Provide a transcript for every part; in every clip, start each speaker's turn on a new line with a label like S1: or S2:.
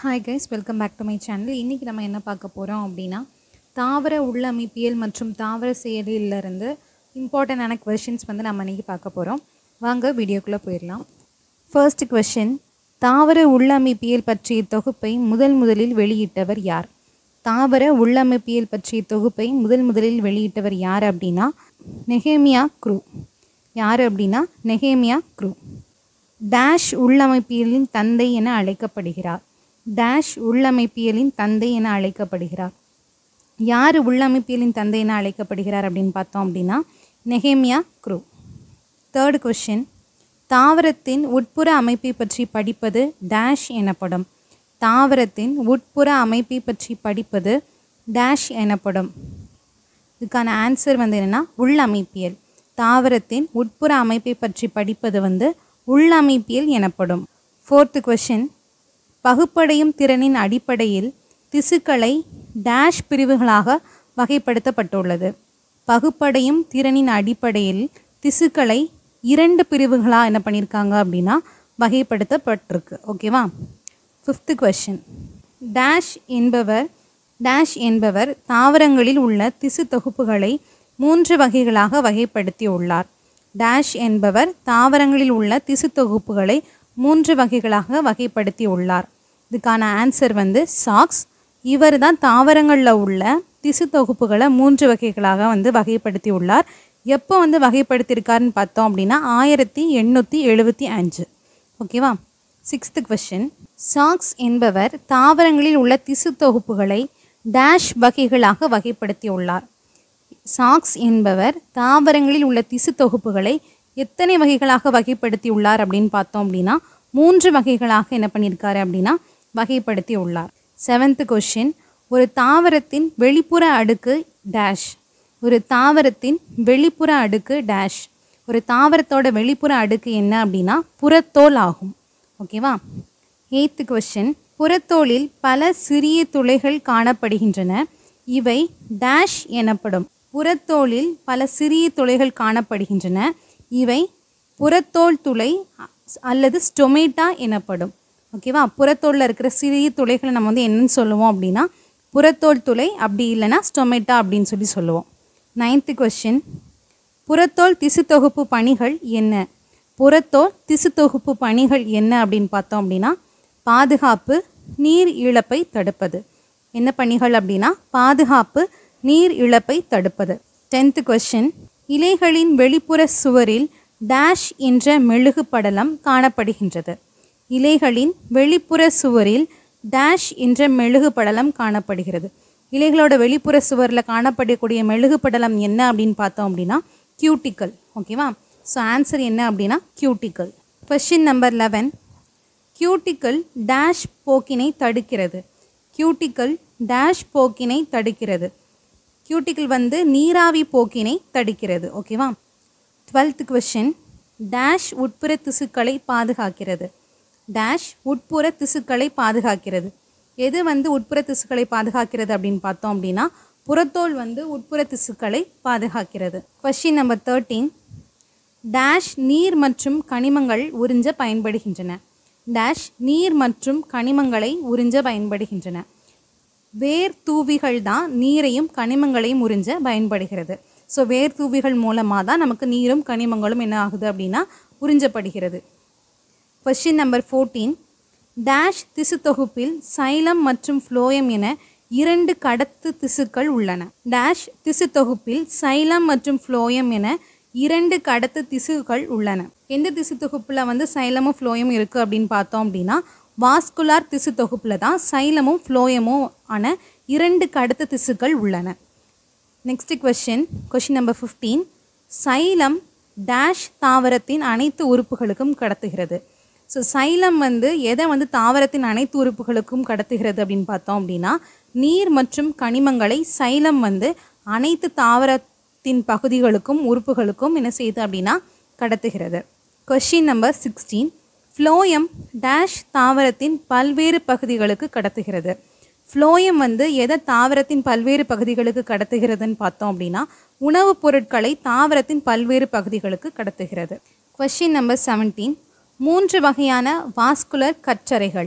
S1: hi guys welcome back to my channel இன்றைக்கி நம்ம என்ன பார்க்க போகிறோம் அப்படின்னா தாவர உள்ளமைப்பியல் மற்றும் தாவர செயலிலிருந்து இம்பார்ட்டண்டான கொஷின்ஸ் வந்து நம்ம இன்றைக்கி பார்க்க போகிறோம் வாங்க வீடியோக்குள்ளே போயிடலாம் ஃபர்ஸ்ட் கொஷின் தாவர உள்ளமைப்பியல் பற்றிய தொகுப்பை முதல் முதலில் வெளியிட்டவர் யார் தாவர உள்ளமைப்பியல் பற்றிய தொகுப்பை முதல் முதலில் வெளியிட்டவர் யார் அப்படின்னா நெஹேமியா க்ரூ யார் அப்படின்னா நெஹேமியா க்ரூ டேஷ் உள்ளமைப்பியலின் தந்தை என அழைக்கப்படுகிறார் டேஷ் உள்ளமைப்பியலின் தந்தை என அழைக்கப்படுகிறார் யார் உள்ளமைப்பியலின் தந்தை என அழைக்கப்படுகிறார் அப்படின்னு பார்த்தோம் அப்படின்னா நெஹேமியா க்ரூ தேர்ட் கொஷின் தாவரத்தின் உட்புற அமைப்பை பற்றி படிப்பது டேஷ் எனப்படும் தாவரத்தின் உட்புற அமைப்பை பற்றி படிப்பது டேஷ் எனப்படும் இதுக்கான ஆன்சர் வந்து என்னென்னா உள்ளமைப்பியல் தாவரத்தின் உட்புற அமைப்பை பற்றி படிப்பது வந்து உள்ளமைப்பியல் எனப்படும் ஃபோர்த்து கொஷின் பகுப்படையும் திறனின் அடிப்படையில் திசுக்களை டேஷ் பிரிவுகளாக வகைப்படுத்தப்பட்டுள்ளது பகுப்படையும் திறனின் அடிப்படையில் திசுக்களை இரண்டு பிரிவுகளாக என்ன பண்ணியிருக்காங்க அப்படின்னா வகைப்படுத்தப்பட்டிருக்கு ஓகேவா ஃபிஃப்த்து கொஷின் டேஷ் என்பவர் டேஷ் என்பவர் தாவரங்களில் உள்ள திசு தொகுப்புகளை மூன்று வகைகளாக வகைப்படுத்தியுள்ளார் டேஷ் என்பவர் தாவரங்களில் உள்ள திசு தொகுப்புகளை மூன்று வகைகளாக வகைப்படுத்தியுள்ளார் இதுக்கான ஆன்சர் வந்து சாக்ஸ் இவர் தான் தாவரங்களில் உள்ள திசு தொகுப்புகளை மூன்று வகைகளாக வந்து வகைப்படுத்தியுள்ளார் எப்போ வந்து வகைப்படுத்தியிருக்காருன்னு பார்த்தோம் அப்படின்னா ஆயிரத்தி எண்ணூற்றி எழுபத்தி அஞ்சு ஓகேவா சிக்ஸ்த்து கொஷின் சாக்ஸ் என்பவர் தாவரங்களில் உள்ள திசு தொகுப்புகளை டேஷ் வகைகளாக வகைப்படுத்தியுள்ளார் சாக்ஸ் என்பவர் தாவரங்களில் உள்ள திசு தொகுப்புகளை எத்தனை வகைகளாக வகைப்படுத்தியுள்ளார் அப்படின்னு பார்த்தோம் அப்படின்னா மூன்று வகைகளாக என்ன பண்ணியிருக்காரு அப்படின்னா வகைப்படுத்தி உள்ளார் செவன்த் கொஷின் ஒரு தாவரத்தின் வெளிப்புற அடுக்கு டேஷ் ஒரு தாவரத்தின் வெளிப்புற அடுக்கு டேஷ் ஒரு தாவரத்தோட வெளிப்புற அடுக்கு என்ன அப்படின்னா புறத்தோல் ஆகும் ஓகேவா எய்த்து கொஷின் புறத்தோலில் பல சிறிய துளைகள் காணப்படுகின்றன இவை டேஷ் எனப்படும் புறத்தோலில் பல சிறிய துளைகள் காணப்படுகின்றன இவை புறத்தோல் துளை அல்லது ஸ்டொமேட்டா எனப்படும் ஓகேவா புறத்தோலில் இருக்கிற சிறிய துளைகளை நம்ம வந்து என்னன்னு சொல்லுவோம் அப்படின்னா புறத்தோல் துளை அப்படி இல்லைன்னா ஸ்டொமேட்டா அப்படின்னு சொல்லி சொல்லுவோம் நைன்த்து கொஷின் புறத்தோல் திசு தொகுப்பு பணிகள் என்ன புறத்தோல் திசு தொகுப்பு பணிகள் என்ன அப்படின்னு பார்த்தோம் அப்படின்னா பாதுகாப்பு நீர் இழப்பை தடுப்பது என்ன பணிகள் அப்படின்னா பாதுகாப்பு நீர் இழப்பை தடுப்பது டென்த்து கொஷின் இலைகளின் வெளிப்புற சுவரில் டேஷ் என்ற மெழுகு படலம் காணப்படுகின்றது இலைகளின் வெளிப்புற சுவரில் டேஷ் என்ற மெழுகு படலம் காணப்படுகிறது இலைகளோட வெளிப்புற சுவரில் காணப்படக்கூடிய மெழுகு படலம் என்ன அப்படின்னு பார்த்தோம் அப்படின்னா கியூட்டிக்கல் ஓகேவா ஸோ ஆன்சர் என்ன அப்படின்னா cuticle question number eleven cuticle dash போக்கினை தடுக்கிறது கியூட்டிக்கல் டேஷ் போக்கினை தடுக்கிறது கியூட்டிக்கல் வந்து நீராவி போக்கினை தடுக்கிறது ஓகேவா டுவெல்த் கொஷின் டேஷ் உட்புற திசுக்களை பாதுகாக்கிறது டேஷ் உட்புற திசுக்களை பாதுகாக்கிறது எது வந்து உட்புற திசுக்களை பாதுகாக்கிறது அப்படின்னு பார்த்தோம் அப்படின்னா புறத்தோல் வந்து உட்புற திசுக்களை பாதுகாக்கிறது கொஷின் நம்பர் தேர்ட்டீன் டேஷ் நீர் மற்றும் கனிமங்கள் உறிஞ்ச பயன்படுகின்றன டேஷ் நீர் மற்றும் கனிமங்களை உறிஞ்ச பயன்படுகின்றன வேர் தூவிகள் தான் நீரையும் கனிமங்களையும் உறிஞ்ச பயன்படுகிறது ஸோ வேர் தூவிகள் மூலமாக தான் நமக்கு நீரும் கனிமங்களும் என்ன ஆகுது அப்படின்னா உறிஞ்சப்படுகிறது கொஷின் நம்பர் ஃபோர்டீன் டேஷ் திசு தொகுப்பில் சைலம் மற்றும் ஃப்ளோயம் என இரண்டு கடத்து திசுக்கள் உள்ளன டேஷ் திசு தொகுப்பில் சைலம் மற்றும் ஃப்ளோயம் என இரண்டு கடத்து திசுக்கள் உள்ளன எந்த திசு தொகுப்பில் வந்து சைலமும் ஃப்ளோயும் இருக்குது அப்படின்னு பார்த்தோம் அப்படின்னா வாஸ்குலார் திசு தொகுப்பில் தான் சைலமும் ஃப்ளோயமும் ஆன இரண்டு கடத்து திசுக்கள் உள்ளன next question question number fifteen xylem dash தாவரத்தின் அனைத்து உறுப்புகளுக்கும் கடத்துகிறது ஸோ சைலம் வந்து எதை வந்து தாவரத்தின் அனைத்து உறுப்புகளுக்கும் கடத்துகிறது அப்படின்னு பார்த்தோம் அப்படின்னா நீர் மற்றும் கனிமங்களை சைலம் வந்து அனைத்து தாவரத்தின் பகுதிகளுக்கும் உறுப்புகளுக்கும் என்ன செய்யுது அப்படின்னா கடத்துகிறது question number sixteen phloem dash தாவரத்தின் பல்வேறு பகுதிகளுக்கு கடத்துகிறது ஃப்ளோயம் வந்து எதை தாவரத்தின் பல்வேறு பகுதிகளுக்கு கடத்துகிறதுன்னு பார்த்தோம் அப்படின்னா உணவுப் பொருட்களை தாவரத்தின் பல்வேறு பகுதிகளுக்கு கடத்துகிறது கொஷின் நம்பர் செவன்டீன் மூன்று வகையான வாஸ்குலர் கற்றறைகள்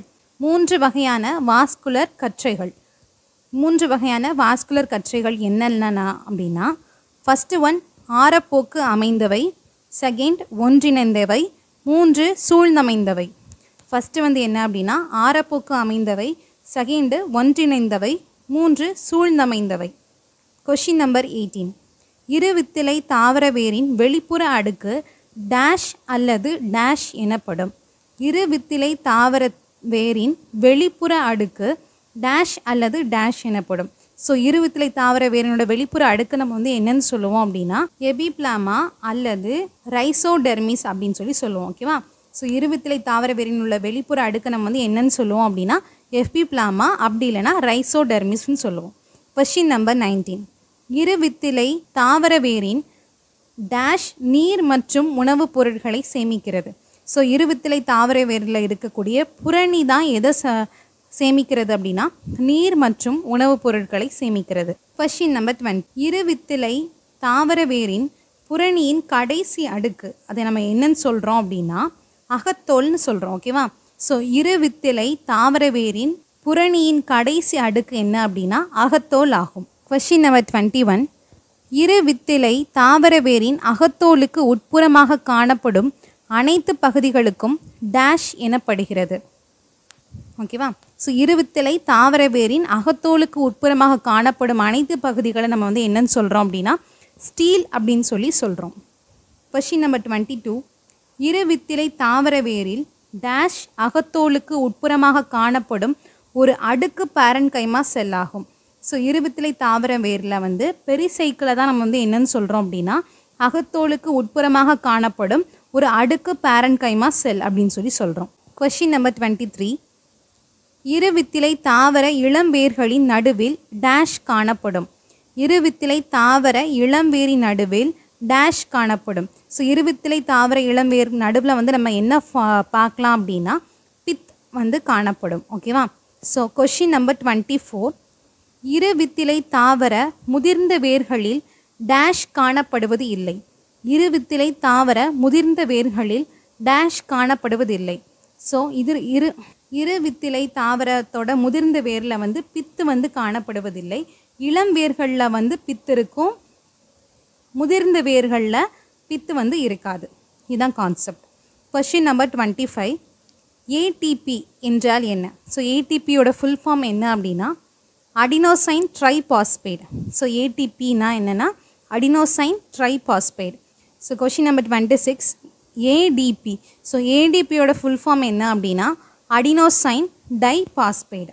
S1: மூன்று வகையான வாஸ்குலர் கற்றைகள் மூன்று வகையான வாஸ்குலர் கற்றைகள் என்னென்னா அப்படின்னா ஃபஸ்ட்டு ஒன் ஆரப்போக்கு அமைந்தவை செகண்ட் ஒன்றிணைந்தவை மூன்று சூழ்ந்தமைந்தவை ஃபஸ்ட்டு வந்து என்ன அப்படின்னா ஆரப்போக்கு அமைந்தவை செகண்டு ஒன்றிணைந்தவை மூன்று சூழ்ந்தமைந்தவை கொஷின் நம்பர் எயிட்டீன் இருவித்திலை தாவர வேரின் வெளிப்புற அடுக்கு டேஷ் அல்லது டேஷ் எனப்படும் இருவித்திலை தாவர வேரின் வெளிப்புற அடுக்கு டேஷ் அல்லது டேஷ் எனப்படும் ஸோ இருவித்திலை தாவர வேரினோட வெளிப்புற அடுக்கு நம்ம வந்து என்னன்னு சொல்லுவோம் அப்படின்னா எபிப்ளாமா அல்லது ரைசோடெர்மிஸ் அப்படின்னு சொல்லி சொல்லுவோம் ஓகேவா ஸோ இருவித்திலை தாவர வேரின் உள்ள வெளிப்புற அடுக்கு நம்ம வந்து என்னன்னு சொல்லுவோம் அப்படின்னா எஃபிப்ளாமா அப்படி இல்லைன்னா ரைசோடெர்மிஸ்னு சொல்லுவோம் கொஷின் நம்பர் நைன்டீன் இருவித்திலை தாவர வேரின் டேஷ் நீர் மற்றும் உணவுப் பொருட்களை சேமிக்கிறது ஸோ இருவித்திலை தாவர வேரில் இருக்கக்கூடிய புரணி தான் எதை ச சேமிக்கிறது அப்படின்னா நீர் மற்றும் உணவுப் பொருட்களை சேமிக்கிறது கொஷின் நம்பர் டுவெண்ட் இருவித்திலை தாவர வேரின் புரணியின் கடைசி அடுக்கு அதை நம்ம என்னன்னு சொல்கிறோம் அப்படின்னா அகத்தோல்னு சொல்கிறோம் ஓகேவா ஸோ இருவித்திலை தாவர வேரின் புரணியின் கடைசி அடுக்கு என்ன அப்படின்னா அகத்தோல் ஆகும் கொஷின் நம்பர் டுவெண்ட்டி ஒன் இரு வித்திலை தாவர வேரின் அகத்தோலுக்கு உட்புறமாக காணப்படும் அனைத்து பகுதிகளுக்கும் டேஷ் எனப்படுகிறது ஓகேவா ஸோ இருவித்திலை தாவர வேரின் அகத்தோலுக்கு உட்புறமாக காணப்படும் அனைத்து பகுதிகளை நம்ம வந்து என்னன்னு சொல்கிறோம் அப்படின்னா ஸ்டீல் அப்படின்னு சொல்லி சொல்கிறோம் கொஷின் நம்பர் டுவெண்ட்டி டூ இருவித்திலை தாவர வேரில் டேஷ் அகத்தோலுக்கு உட்புறமாக காணப்படும் ஒரு அடுக்கு பேரன்கைமா செல் ஆகும் ஸோ இருவித்திலை தாவர வேரில் வந்து பெரிசைக்கிளை தான் நம்ம வந்து என்னன்னு சொல்கிறோம் அப்படின்னா அகத்தோலுக்கு உட்புறமாக காணப்படும் ஒரு அடுக்கு பேரன்கைமா செல் அப்படின்னு சொல்லி சொல்கிறோம் கொஷின் நம்பர் டுவெண்ட்டி த்ரீ இருவித்திலை தாவர இளம்பேர்களின் நடுவில் டேஷ் காணப்படும் இருவித்திலை தாவர இளம்பேரின் நடுவில் டேஷ் காணப்படும் ஸோ இருவித்திலை தாவர இளம்பேர் நடுவில் வந்து நம்ம என்ன ஃபா- பார்க்கலாம் அப்படின்னா பித் வந்து காணப்படும் ஓகேவா so question number twenty four இருவித்திலை தாவர முதிர்ந்த வேர்களில் டேஷ் காணப்படுவது இல்லை இருவித்திலை தாவர முதிர்ந்த வேர்களில் டேஷ் காணப்படுவதில்லை ஸோ இது இரு இரு வித்திலை தாவரத்தோட முதிர்ந்த வேரில் வந்து பித்து வந்து காணப்படுவதில்லை இளம் வேர்களில் வந்து பித்து இருக்கும் முதிர்ந்த வேர்களில் பித்து வந்து இருக்காது இதுதான் concept question number twenty five ATP என்றால் என்ன ஸோ ஏடிபியோட ஃபுல் ஃபார்ம் என்ன அப்படின்னா அடினோசைன் ட்ரைபாஸ்பேட் ஸோ ஏடிபினா என்னென்னா adenosine triphosphate so question number twenty six ATP so ஏடிபியோட ஃபுல் ஃபார்ம் என்ன அப்படின்னா adenosine diphosphate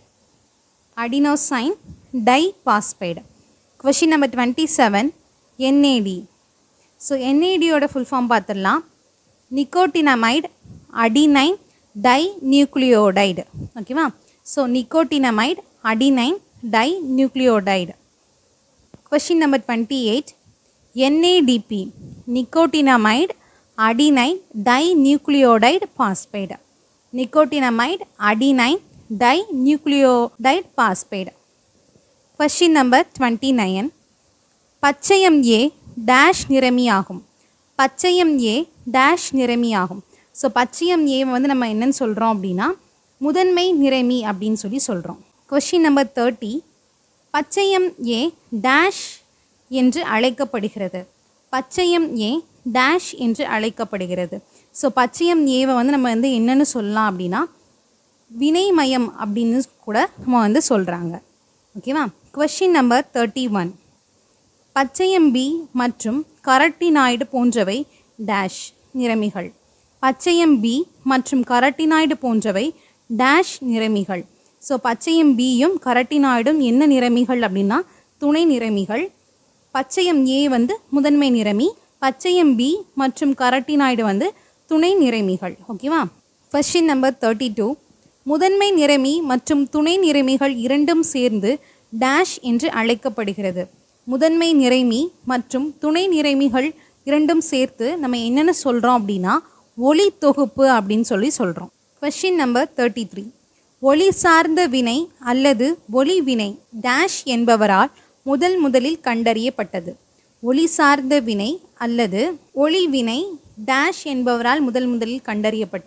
S1: adenosine diphosphate question number twenty seven NAD so என்ஏடியோட ஃபுல் ஃபார்ம் பார்த்துடலாம் நிக்கோட்டினமைடு அடினைன் டை நியூக்ளியோடைடு ஓகேவா so nicotinamide adenine dinucleotide question number twenty eight NADP nicotinamide adenine dinucleotide phosphate nicotinamide adenine dinucleotide phosphate question number twenty nine பச்சையம் A dash நிறமி ஆகும் பச்சையம் A dash நிறமி ஆகும் so பச்சையம் ஏ வந்து நம்ம என்னன்னு சொல்கிறோம் அப்படின்னா முதன்மை நிறமி அப்படின்னு சொல்லி சொல்கிறோம் கொஷின் நம்பர் தேர்ட்டி பச்சையம் ஏ டேஷ் என்று அழைக்கப்படுகிறது பச்சையம் ஏ டேஷ் என்று அழைக்கப்படுகிறது ஸோ பச்சையம் ஏவை வந்து நம்ம வந்து என்னன்னு சொல்லலாம் அப்படின்னா வினைமயம் அப்படின்னு கூட நம்ம வந்து சொல்கிறாங்க ஓகேவா கொஷின் நம்பர் தேர்ட்டி ஒன் பச்சையம் பி மற்றும் கரட்டினாய்டு போன்றவை டேஷ் நிறமிகள் பச்சையம் பி மற்றும் கரட்டினாய்டு போன்றவை டேஷ் நிறமிகள் ஸோ பச்சையம் பியும் கரட்டினாய்டும் என்ன நிறமிகள் அப்படின்னா துணை நிறமிகள் பச்சையம் ஏ வந்து முதன்மை நிறமி பச்சையம் பி மற்றும் கரட்டினாய்டு வந்து துணை நிறமிகள் ஓகேவா கொஷின் நம்பர் தேர்ட்டி டூ முதன்மை நிறமி மற்றும் துணை நிறமிகள் இரண்டும் சேர்ந்து டேஷ் என்று அழைக்கப்படுகிறது முதன்மை நிறமி மற்றும் துணை நிறமிகள் இரண்டும் சேர்த்து நம்ம என்னென்ன சொல்கிறோம் அப்படின்னா ஒளி தொகுப்பு அப்படின்னு சொல்லி சொல்கிறோம் கொஷின் நம்பர் தேர்ட்டி த்ரீ ஒளி சார்ந்த வினை அல்லது ஒளி வினை டேஷ் என்பவரால் முதல் முதலில் கண்டறியப்பட்டது ஒளி சார்ந்த வினை அல்லது ஒளி வினை டேஷ் என்பவரால் முதல் முதலில் கண்டறியப்பட்டது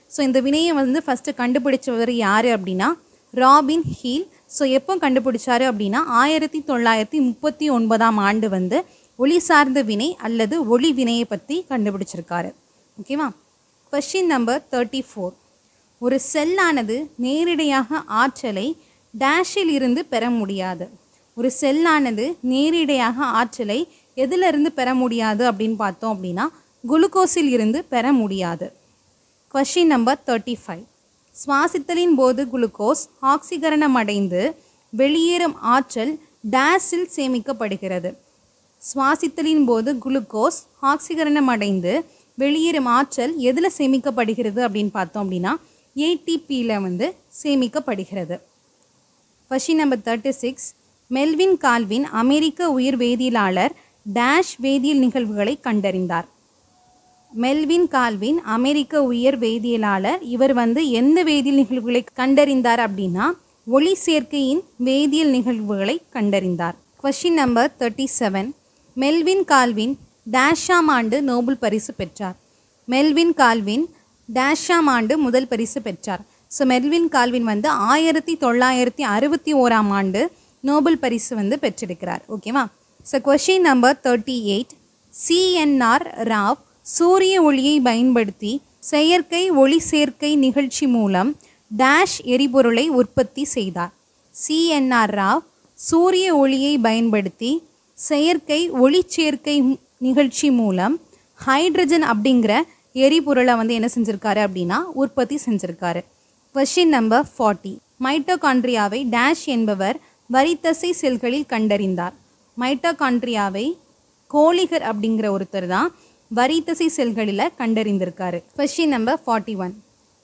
S1: ஸோ இந்த வினையை வந்து ஃபஸ்ட்டு கண்டுபிடிச்சவர் யார் அப்படின்னா ராபின் ஹீல் ஸோ எப்போ கண்டுபிடிச்சாரு அப்படின்னா ஆயிரத்தி தொள்ளாயிரத்தி முப்பத்தி ஒன்பதாம் ஆண்டு வந்து ஒளி சார்ந்த வினை அல்லது ஒளி வினையை பற்றி கண்டுபிடிச்சிருக்காரு ஓகேவா கொஷின் நம்பர் தேர்ட்டி ஃபோர் ஒரு செல்லானது நேரிடையாக ஆற்றலை டேஷில் இருந்து பெற முடியாது ஒரு செல்லானது நேரிடையாக ஆற்றலை எதிலிருந்து பெற முடியாது அப்படின்னு பார்த்தோம் அப்படின்னா குளுக்கோஸில் இருந்து பெற முடியாது கொஷின் நம்பர் தேர்ட்டி ஃபைவ் சுவாசித்தலின் போது குளுக்கோஸ் ஆக்சிகரணம் அடைந்து வெளியேறும் ஆற்றல் டேஸில் சேமிக்கப்படுகிறது சுவாசித்தலின் போது குளுக்கோஸ் ஆக்சிகரணம் அடைந்து வெளியேறும் ஆற்றல் எதில் சேமிக்கப்படுகிறது அப்படின்னு பார்த்தோம் அப்படின்னா ஏடிபியில் வந்து சேமிக்கப்படுகிறது question number thirty six Melvin Calvin அமெரிக்க உயிர் வேதியியலாளர் டேஷ் வேதியியல் நிகழ்வுகளை கண்டறிந்தார் மெல்வின் கால்வின் அமெரிக்க உயர் வேதியியலாளர் இவர் வந்து எந்த வேதியியல் நிகழ்வுகளை கண்டறிந்தார் அப்படின்னா ஒளி சேர்க்கையின் வேதியியல் நிகழ்வுகளை கண்டறிந்தார் question number thirty seven Melvin Calvin டேஷாம் ஆண்டு நோபல் பரிசு பெற்றார் மெல்வின் கால்வின் டேஷாம் ஆண்டு முதல் பரிசு பெற்றார் ஸோ மெல்வின் கால்வின் வந்து ஆயிரத்தி தொள்ளாயிரத்தி அறுபத்தி ஓராம் ஆண்டு நோபல் பரிசு வந்து பெற்றிருக்கிறார் ஓகேவா so question number thirty eight CNR Rao சூரிய ஒளியை பயன்படுத்தி செயற்கை ஒளி சேர்க்கை நிகழ்ச்சி மூலம் டேஷ் எரிபொருளை உற்பத்தி செய்தார் சிஎன்ஆர் ராவ் சூரிய ஒளியை பயன்படுத்தி செயற்கை ஒளிச்சேர்க்கை நிகழ்ச்சி மூலம் ஹைட்ரஜன் அப்படிங்கிற எரிபொருளை வந்து என்ன செஞ்சுருக்காரு அப்படின்னா உற்பத்தி செஞ்சுருக்காரு கொஷின் நம்பர் ஃபார்ட்டி மைட்டோகாண்ட்ரியாவை டேஷ் என்பவர் வரித்தசை செல்களில் கண்டறிந்தார் மைட்டோகாண்ட்ரியாவை கோலிகர் அப்படிங்கிற ஒருத்தர் தான் வரித்தசை செல்களில் கண்டறிந்திருக்காரு question number forty one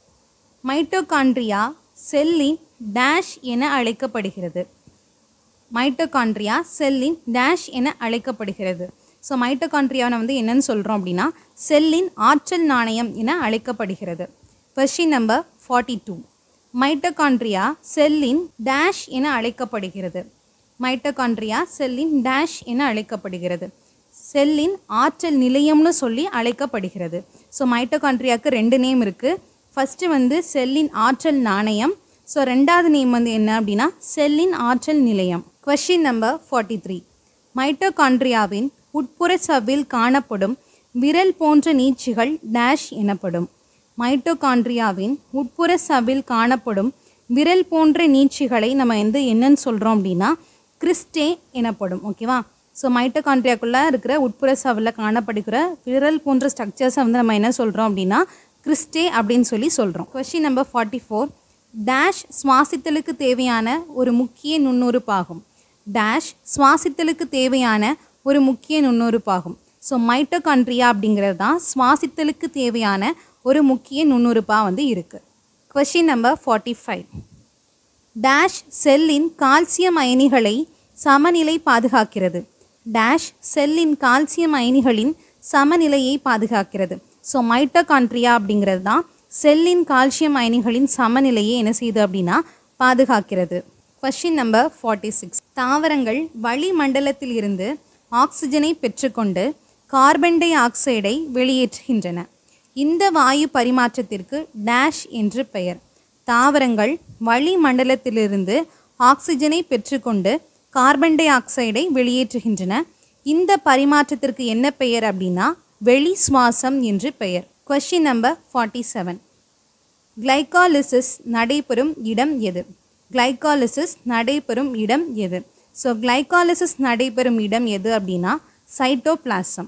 S1: mitochondria செல்லின் டேஷ் என அழைக்கப்படுகிறது மைட்டோகாண்ட்ரியா செல்லின் டேஷ் என அழைக்கப்படுகிறது ஸோ மைட்டோகாண்ட்ரியாவை வந்து என்னன்னு சொல்கிறோம் அப்படின்னா செல்லின் ஆற்றல் நாணயம் என அழைக்கப்படுகிறது question number forty two mitochondria செல்லின் டேஷ் என அழைக்கப்படுகிறது மைட்டோகாண்ட்ரியா செல்லின் டேஷ் என அழைக்கப்படுகிறது செல்லின் ஆற்றல் நிலையம்னு சொல்லி அழைக்கப்படுகிறது ஸோ மைட்டோகாண்ட்ரியாவுக்கு ரெண்டு நேம் இருக்குது ஃபஸ்ட்டு வந்து செல்லின் ஆற்றல் நாணயம் ஸோ ரெண்டாவது நேம் வந்து என்ன அப்படின்னா செல்லின் ஆற்றல் நிலையம் கொஷின் நம்பர் ஃபார்ட்டி த்ரீ மைட்டோகாண்ட்ரியாவின் உட்புற சவ்வில் காணப்படும் விரல் போன்ற நீட்சிகள் டேஷ் எனப்படும் மைட்டோகாண்ட்ரியாவின் உட்புற சவ்வில் காணப்படும் விரல் போன்ற நீட்சிகளை நம்ம வந்து என்னன்னு சொல்கிறோம் அப்படின்னா கிறிஸ்டே எனப்படும் ஓகேவா ஸோ மைட்டோகாண்ட்ரியாக்குள்ளே இருக்கிற உட்புற சவ்வில் காணப்படுகிற விரல் போன்ற ஸ்ட்ரக்சர்ஸை வந்து நம்ம என்ன சொல்கிறோம் அப்படின்னா கிறிஸ்டே அப்படின்னு சொல்லி சொல்கிறோம் question number forty four dash சுவாசித்தலுக்கு தேவையான ஒரு முக்கிய நுண்ணுறுப்பாகும் டேஷ் சுவாசித்தலுக்கு தேவையான ஒரு முக்கிய நுண்ணுறுப்பாகும் ஸோ மைட்டோகாண்ட்ரியா அப்படிங்கிறது தான் சுவாசித்தலுக்கு தேவையான ஒரு முக்கிய நுண்ணுறுப்பாக வந்து இருக்குது question number forty five dash செல்லின் கால்சியம் அயனிகளை சமநிலை பாதுகாக்கிறது டேஷ் செல்லின் கால்சியம் அயனிகளின் சமநிலையை பாதுகாக்கிறது ஸோ மைட்டோகாண்ட்ரியா அப்படிங்கிறது தான் செல்லின் கால்சியம் அயனிகளின் சமநிலையை என்ன செய்யுது அப்படின்னா பாதுகாக்கிறது கொஷின் நம்பர் ஃபார்ட்டி சிக்ஸ் தாவரங்கள் வளிமண்டலத்தில் இருந்து ஆக்சிஜனை பெற்றுக்கொண்டு கார்பன் டை ஆக்சைடை வெளியேற்றுகின்றன இந்த வாயு பரிமாற்றத்திற்கு டேஷ் என்று பெயர் தாவரங்கள் வளிமண்டலத்திலிருந்து ஆக்சிஜனை பெற்றுக்கொண்டு கார்பன் டை ஆக்சைடை வெளியேற்றுகின்றன இந்த பரிமாற்றத்திற்கு என்ன பெயர் அப்படின்னா வெளி சுவாசம் என்று பெயர் question number forty seven glycolysis நடைபெறும் இடம் எது கிளைகாலிசிஸ் நடைபெறும் இடம் எது ஸோ கிளைகாலிசிஸ் நடைபெறும் இடம் எது அப்படின்னா cytoplasm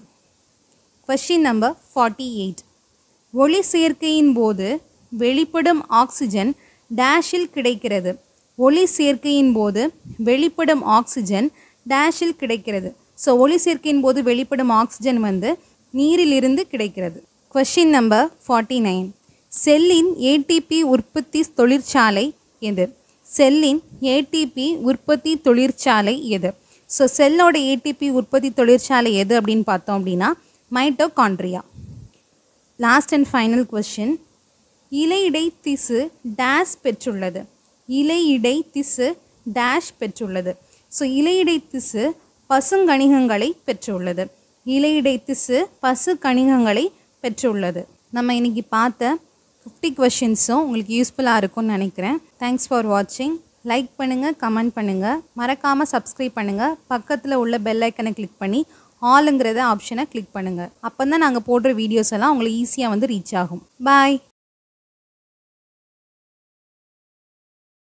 S1: question number forty eight ஒளி சேர்க்கையின் போது வெளிப்படும் ஆக்சிஜன் டேஷில் கிடைக்கிறது ஒளி சேர்க்கையின் போது வெளிப்படும் ஆக்சிஜன் டேஷில் கிடைக்கிறது ஸோ ஒளி சேர்க்கையின் போது வெளிப்படும் ஆக்சிஜன் வந்து நீரிலிருந்து கிடைக்கிறது கொஷின் நம்பர் ஃபார்ட்டி நைன் செல்லின் ஏடிபி உற்பத்தி தொழிற்சாலை எது செல்லின் ஏடிபி உற்பத்தி தொழிற்சாலை எது ஸோ செல்லோட ஏடிபி உற்பத்தி தொழிற்சாலை எது அப்படின்னு பார்த்தோம் அப்படின்னா mitochondria last and final question இலையிடை திசு டேஷ் பெற்றுள்ளது இலையிடை திசு டேஷ் பெற்றுள்ளது ஸோ இலையிடை திசு பசுங்கணிகங்களை பெற்றுள்ளது இலையிடை திசு பசு கணிகங்களை பெற்றுள்ளது நம்ம இன்னைக்கு பார்த்த ஃபிஃப்டி கொஷின்ஸும் உங்களுக்கு யூஸ்ஃபுல்லாக இருக்கும்னு நினைக்கிறேன் தேங்க்ஸ் ஃபார் வாட்சிங் லைக் பண்ணுங்கள் கமெண்ட் பண்ணுங்கள் மறக்காமல் சப்ஸ்கிரைப் பண்ணுங்கள் பக்கத்தில் உள்ள பெல் ஐக்கனை கிளிக் பண்ணி ஆளுங்கிறத ஆப்ஷனை கிளிக் பண்ணுங்கள் அப்போ தான் நாங்கள் போடுற வீடியோஸ் எல்லாம் உங்களுக்கு ஈஸியாக வந்து ரீச் ஆகும் பாய்